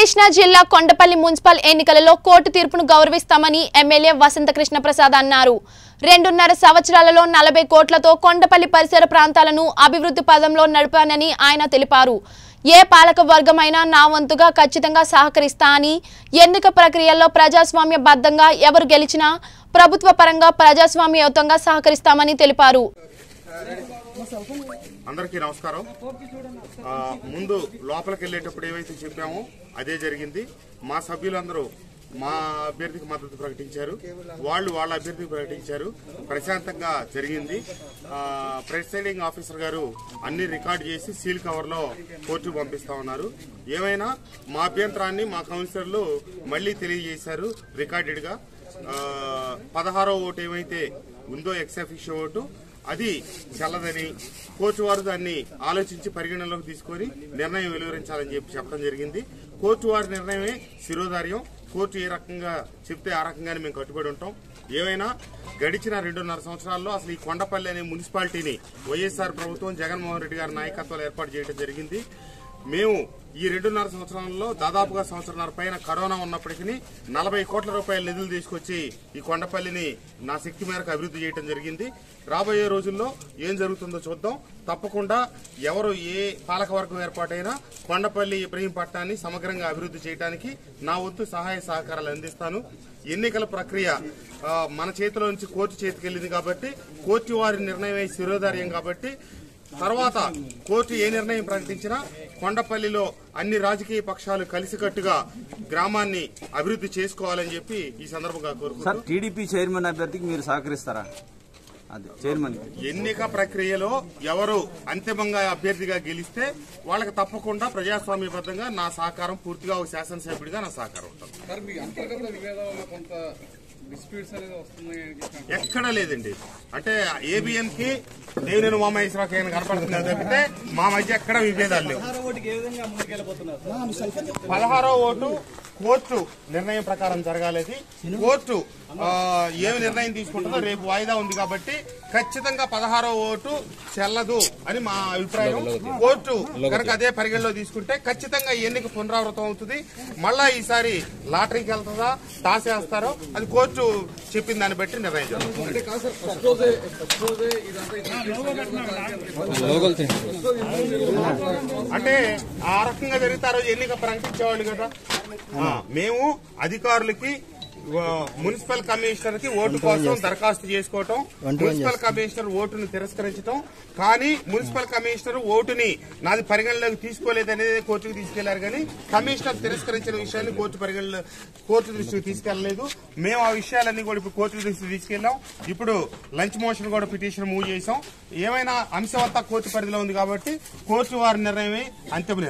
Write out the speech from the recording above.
కృష్ణా జిల్లా కొండపల్లి మున్సిపల్ ఎన్నికలలో కోర్టు తీర్పును గౌరవిస్తామని ఎమ్మెల్యే వసంత కృష్ణ ప్రసాద్ అన్నారు రెండున్నర సంవత్సరాలలో నలభై కోట్లతో కొండపల్లి పరిసర ప్రాంతాలను అభివృద్ధి పదంలో నడిపానని ఆయన తెలిపారు ఏ పాలక వర్గమైనా నా వంతుగా ఖచ్చితంగా సహకరిస్తా అని ఎన్నిక ప్రక్రియల్లో ప్రజాస్వామ్య బద్ధంగా ఎవరు గెలిచినా ప్రభుత్వ పరంగా ప్రజాస్వామ్యయుతంగా సహకరిస్తామని తెలిపారు అందరికీ నమస్కారం ఆ, ముందు లోపలికి వెళ్ళేటప్పుడు ఏవైతే చెప్పామో అదే జరిగింది మా సభ్యులందరూ మా అభ్యర్థికి మద్దతు ప్రకటించారు వాళ్ళు వాళ్ళ అభ్యర్థికి ప్రకటించారు ప్రశాంతంగా జరిగింది ఆ, ప్రిసైడింగ్ ఆఫీసర్ గారు అన్ని రికార్డ్ చేసి సీల్ కవర్లో కోర్టుకు పంపిస్తా ఉన్నారు ఏమైనా మా అభ్యంతరాన్ని మా కౌన్సిలర్లు మళ్ళీ తెలియజేశారు రికార్డెడ్గా ఆ, పదహారో ఓటు ఏమైతే ఉందో ఎక్సఫిషియో ఓటు అది చల్లదని కోర్టు వారు దాన్ని ఆలోచించి పరిగణనలోకి తీసుకొని నిర్ణయం వెలువరించాలని చెప్పి చెప్పడం జరిగింది కోర్టు వారి నిర్ణయమే శిరోధార్యం కోర్టు ఏ రకంగా చెప్తే ఆ రకంగానే మేము కట్టుబడి ఉంటాం ఏమైనా గడిచిన రెండున్నర సంవత్సరాల్లో అసలు ఈ కొండపల్లి అనే మున్సిపాలిటీని వైఎస్ఆర్ ప్రభుత్వం జగన్మోహన్ రెడ్డి గారి నాయకత్వంలో ఏర్పాటు చేయడం జరిగింది మేము ఈ రెండున్నర సంవత్సరాల్లో దాదాపుగా సంవత్సరాల పైన కరోనా ఉన్నప్పటికీ నలభై కోట్ల రూపాయల నిధులు తీసుకొచ్చి ఈ కొండపల్లిని నా శక్తి మేరకు అభివృద్ధి చేయడం జరిగింది రాబోయే రోజుల్లో ఏం జరుగుతుందో చూద్దాం తప్పకుండా ఎవరు ఏ పాలకవర్గం ఏర్పాటైనా కొండపల్లి ఇబ్రహీంపట్నాన్ని సమగ్రంగా అభివృద్ధి చేయడానికి నా వంతు సహాయ సహకారాలు అందిస్తాను ఎన్నికల ప్రక్రియ ఆ, మన చేతిలో నుంచి కోర్టు చేతికి వెళ్ళింది కాబట్టి కోర్టు వారి నిర్ణయమే శిరోధార్యం కాబట్టి తర్వాత కోర్టు ఏ నిర్ణయం ప్రకటించినా కొండపల్లిలో అన్ని రాజకీయ పక్షాలు కలిసికట్టుగా గ్రామాన్ని అభివృద్ధి చేసుకోవాలని చెప్పి ఈ సందర్భంగా సార్ కోరుకుంటున్నాను టీడీపీ చైర్మన్ అభ్యర్థికి మీరు సహకరిస్తారా అదే చైర్మన్ ఎన్నిక ప్రక్రియలో ఎవరు అంతిమంగా అభ్యర్థిగా గెలిస్తే వాళ్ళకి తప్పకుండా ప్రజాస్వామ్యబద్ధంగా నా సహకారం పూర్తిగా ఒక శాసనసభ్యుడిగా నా సహకారం ఉంటుంది సార్ మీ అంతర్గత విభేదాల కొంత డిస్ప్యూట్స్ అనేది వస్తున్నాయి అని చెప్పి ఎక్కడా లేదండి అంటే ఏబిఎన్ కి దేవినేని ఉమామహేశ్వరరావు ఆయన కనపడుతుంది తప్పితే మా మధ్య ఎక్కడ విభేదాలు లేవు పదహారో ఓటు కోర్టు నిర్ణయం ప్రకారం జరగాలి కోర్టు ఆ, ఏమి నిర్ణయం తీసుకుంటుందో రేపు వాయిదా ఉంది కాబట్టి ఖచ్చితంగా పదహారో ఓటు చెల్లదు అని మా అభిప్రాయం కోర్టు కనుక అదే పరిగణలో తీసుకుంటే ఖచ్చితంగా ఈ ఎన్నిక పునరావృతం అవుతుంది మళ్ళా ఈసారి లాటరీకి వెళ్తుందా టాస్ వేస్తారో అది కోర్టు చెప్పిన దాన్ని బట్టి నిర్ణయం జరుగుతుంది అంటే కాదు సార్ ఫస్ట్ రోజే ఫస్ట్ రోజే ఇదంతా ఇట్లా అంటే ఆ రకంగా జరిగితే ఆ రోజు ఎన్నిక ప్రకటించేవాళ్ళు కదా ఆ, మేము అధికారులకి ఆ, మున్సిపల్ కమిషనర్ కి ఓటు కోసం దరఖాస్తు చేసుకోవటం మున్సిపల్ కమిషనర్ ఓటును తిరస్కరించడం కానీ మున్సిపల్ కమిషనర్ ఓటుని నాది పరిగణలోకి తీసుకోలేదనేది కోర్టుకు తీసుకెళ్లారు కానీ కమిషనర్ తిరస్కరించిన విషయాన్ని కోర్టు పరిగణలో కోర్టు దృష్టికి తీసుకెళ్లలేదు మేము ఆ విషయాలన్నీ కూడా ఇప్పుడు కోర్టు దృష్టికి తీసుకెళ్లాం ఇప్పుడు లంచ్ మోషన్ కూడా పిటిషన్ మూవ్ చేసాం ఏమైనా అంశం అంతా కోర్టు పరిధిలో ఉంది కాబట్టి కోర్టు వారి నిర్ణయమే అంతిమ నిర్ణయం